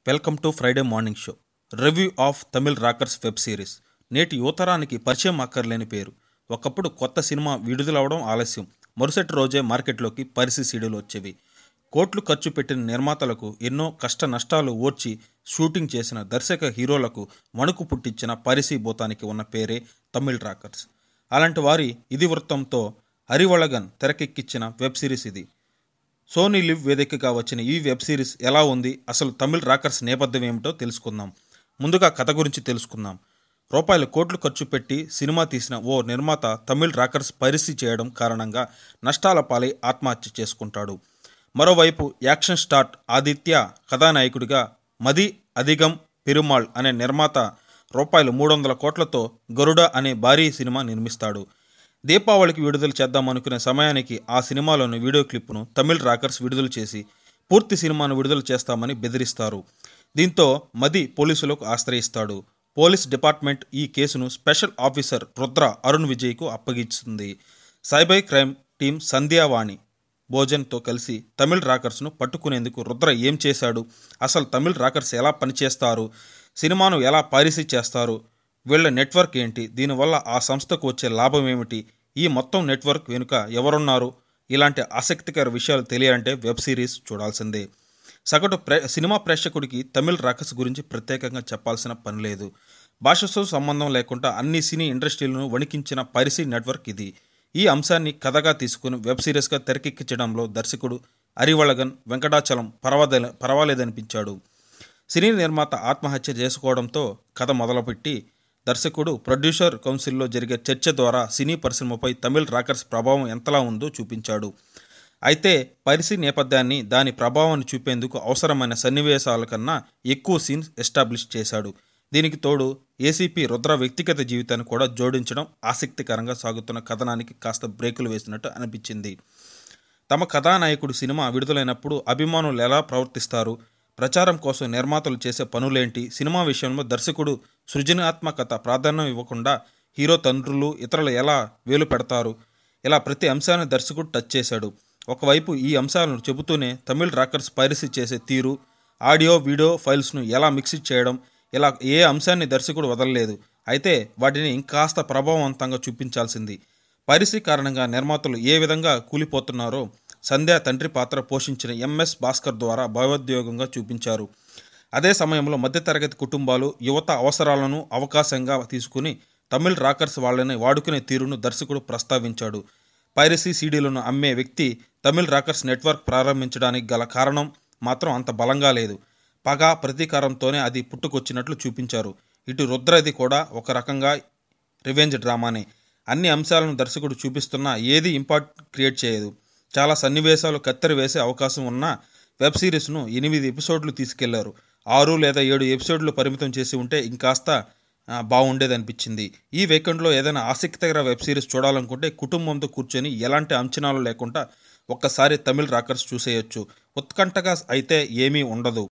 welcome to Friday morning show review of Tamil Rockers web series నేటి యువతరానికి పరిచయం అక్కర్లేని పేరు ఒకప్పుడు కొత్త సినిమా విడుదలవడం ఆలస్యం మరుసటి రోజే మార్కెట్లోకి పరిసి సీడీలు వచ్చేవి కోట్లు ఖర్చు పెట్టిన నిర్మాతలకు ఎన్నో కష్ట నష్టాలు ఓర్చి షూటింగ్ చేసిన దర్శక హీరోలకు వణుకు పుట్టించిన పరిసి భూతానికి ఉన్న పేరే తమిళ్ రాకర్స్ అలాంటి వారి ఇతివృత్తంతో హరివళగన్ తెరకెక్కించిన వెబ్ సిరీస్ ఇది సోనీ లివ్ వేదికగా వచ్చిన ఈ వెబ్ సిరీస్ ఎలా ఉంది అసలు తమిళ్ రాకర్స్ నేపథ్యం ఏమిటో తెలుసుకుందాం ముందుగా కథ గురించి తెలుసుకుందాం రూపాయలు కోట్లు ఖర్చు పెట్టి సినిమా తీసిన ఓ నిర్మాత తమిళ్ రాకర్స్ పరిస్థితి చేయడం కారణంగా నష్టాల పాలై ఆత్మహత్య చేసుకుంటాడు మరోవైపు యాక్షన్ స్టార్ట్ ఆదిత్య కథానాయకుడిగా మది అధిగం పెరుమాళ్ అనే నిర్మాత రూపాయలు మూడు వందల కోట్లతో గరుడ అనే భారీ సినిమా నిర్మిస్తాడు దీపావళికి విడుదల చేద్దామనుకునే సమయానికి ఆ సినిమాలోని వీడియో క్లిప్ను తమిళ్ రాకర్స్ విడుదల చేసి పూర్తి సినిమాను విడుదల చేస్తామని బెదిరిస్తారు దీంతో మది పోలీసులకు ఆశ్రయిస్తాడు పోలీస్ డిపార్ట్మెంట్ ఈ కేసును స్పెషల్ ఆఫీసర్ రుద్ర అరుణ్ విజయ్కు అప్పగిస్తుంది సైబర్ క్రైమ్ టీం సంధ్యావాణి భోజన్తో కలిసి తమిళ్ రాకర్స్ను పట్టుకునేందుకు రుద్ర ఏం చేశాడు అసలు తమిళ్ రాకర్స్ ఎలా పనిచేస్తారు సినిమాను ఎలా పారిసీ చేస్తారు వీళ్ళ నెట్వర్క్ ఏంటి దీనివల్ల ఆ సంస్థకు వచ్చే లాభం ఏమిటి ఈ మొత్తం నెట్వర్క్ వెనుక ఎవరున్నారు ఇలాంటి ఆసక్తికర విషయాలు తెలియాలంటే వెబ్ సిరీస్ చూడాల్సిందే సగటు ప్రే సినిమా ప్రేక్షకుడికి తమిళ్ రాకర్స్ గురించి ప్రత్యేకంగా చెప్పాల్సిన పని లేదు భాషతో సంబంధం లేకుండా అన్ని సినీ ఇండస్ట్రీలను వణికించిన పరిసి నెట్వర్క్ ఇది ఈ అంశాన్ని కథగా తీసుకుని వెబ్ సిరీస్గా తెరకెక్కించడంలో దర్శకుడు అరివళగన్ వెంకటాచలం పర్వాదే పర్వాలేదనిపించాడు సినీ నిర్మాత ఆత్మహత్య చేసుకోవడంతో కథ మొదలుపెట్టి దర్శకుడు ప్రొడ్యూసర్ కౌన్సిల్లో జరిగే చర్చ ద్వారా సినీ పరిశ్రమపై తమిళ్ రాకర్స్ ప్రభావం ఎంతలా ఉందో చూపించాడు అయితే పరిసి నేపథ్యాన్ని దాని ప్రభావాన్ని చూపేందుకు అవసరమైన సన్నివేశాల కన్నా ఎక్కువ సీన్స్ ఎస్టాబ్లిష్ చేశాడు దీనికి తోడు ఏసీపీ రుద్ర వ్యక్తిగత జీవితాన్ని కూడా జోడించడం ఆసక్తికరంగా సాగుతున్న కథనానికి కాస్త బ్రేకులు వేసినట్టు అనిపించింది తమ కథానాయకుడు సినిమా విడుదలైనప్పుడు అభిమానులు ఎలా ప్రవర్తిస్తారు ప్రచారం కోసం నిర్మాతలు చేసే పనులేంటి సినిమా విషయంలో దర్శకుడు సృజనాత్మకత ప్రాధాన్యం ఇవ్వకుండా హీరో తండ్రులు ఇతరులు ఎలా వేలు పెడతారు ఇలా ప్రతి అంశాన్ని దర్శకుడు టచ్ చేశాడు ఒకవైపు ఈ అంశాలను చెబుతూనే తమిళ్ రాకర్స్ పైరసీ చేసే తీరు ఆడియో వీడియో ఫైల్స్ను ఎలా మిక్స్ చేయడం ఇలా ఏ అంశాన్ని దర్శకుడు వదలలేదు అయితే వాటిని ఇంకాస్త ప్రభావవంతంగా చూపించాల్సింది పైరసీ కారణంగా నిర్మాతలు ఏ విధంగా కూలిపోతున్నారో సంధ్యా తండ్రి పాత్ర పోషించిన ఎంఎస్ భాస్కర్ ద్వారా భావోద్యోగంగా చూపించారు అదే సమయంలో మధ్యతరగతి కుటుంబాలు యువత అవసరాలను అవకాశంగా తీసుకుని తమిళ్ రాకర్స్ వాళ్ళని వాడుకునే తీరును దర్శకుడు ప్రస్తావించాడు పైరసీ సీడీలను అమ్మే వ్యక్తి తమిళ్ రాకర్స్ నెట్వర్క్ ప్రారంభించడానికి గల కారణం మాత్రం అంత బలంగా లేదు పగ ప్రతీకారంతోనే అది పుట్టుకొచ్చినట్లు చూపించారు ఇటు రుద్రది కూడా ఒక రకంగా రివెంజ్ డ్రామానే అన్ని అంశాలను దర్శకుడు చూపిస్తున్నా ఏది ఇంపాక్ట్ క్రియేట్ చేయదు చాలా సన్నివేశాలు కత్తెర వేసే అవకాశం ఉన్న వెబ్ సిరీస్ను ఎనిమిది ఎపిసోడ్లు తీసుకెళ్లారు ఆరు లేదా ఏడు ఎపిసోడ్లు పరిమితం చేసి ఉంటే ఇంకాస్త బాగుండేది అనిపించింది ఈ వీకెండ్లో ఏదైనా ఆసక్తికర వెబ్ సిరీస్ చూడాలనుకుంటే కుటుంబంతో కూర్చొని ఎలాంటి అంచనాలు లేకుండా ఒక్కసారి తమిళ్ రాకర్స్ చూసేయొచ్చు ఉత్కంఠగా అయితే ఏమీ ఉండదు